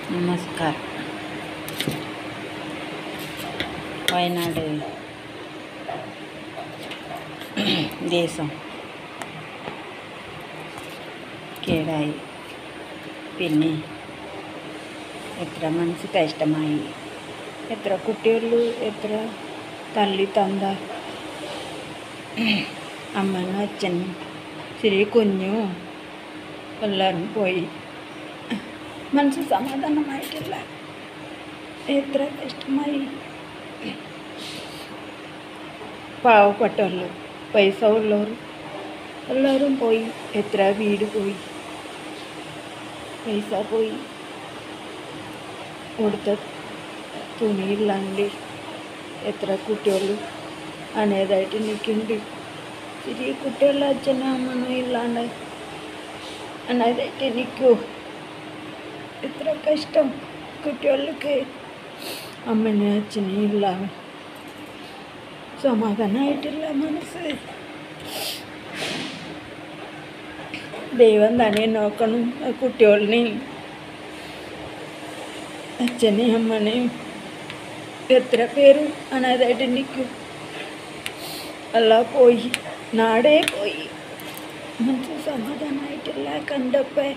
നമസ്കാരം വയനാട് ദേശം കേടായി പിന്നെ എത്ര മനസ്സ് കഷ്ടമായി എത്ര കുട്ടികൾ എത്ര തള്ളി തന്ത അമ്മനും അച്ഛനും ശരി കുഞ്ഞു എല്ലാവരും പോയി മനസ്സ് സമാധാനമായിട്ടില്ല എത്ര കഷ്ടമായി പാവപ്പെട്ടവർ പൈസ ഉള്ളവർ എല്ലാവരും പോയി എത്ര വീട് പോയി പൈസ പോയി കൊടുത്ത തുണിയില്ലാണ്ട് എത്ര കുട്ടികൾ അനേതായിട്ട് നിൽക്കുന്നുണ്ട് ചെറിയ കുട്ടികളുടെ അച്ഛനും അമ്മനും ഇല്ലാണ്ട് അനാഥായിട്ട് നിൽക്കൂ എത്ര കഷ്ടം കുട്ടികൾക്ക് അമ്മനെ അച്ഛനും ഇല്ല സമാധാനമായിട്ടില്ല മനസ്സ് ദൈവം തന്നെ നോക്കണം ആ കുട്ടികളിനെയും അച്ഛനെയും അമ്മനെയും എത്ര പേരും അനാഥായിട്ട് നിൽക്കും എല്ലാം പോയി നാടേ പോയി മനസ്സ് സമാധാനമായിട്ടില്ല കണ്ടപ്പോൾ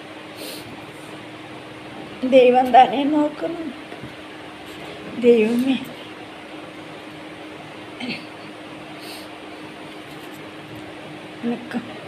ദൈവം തന്നെ നോക്കണം ദൈവമേ നിൽക്കാം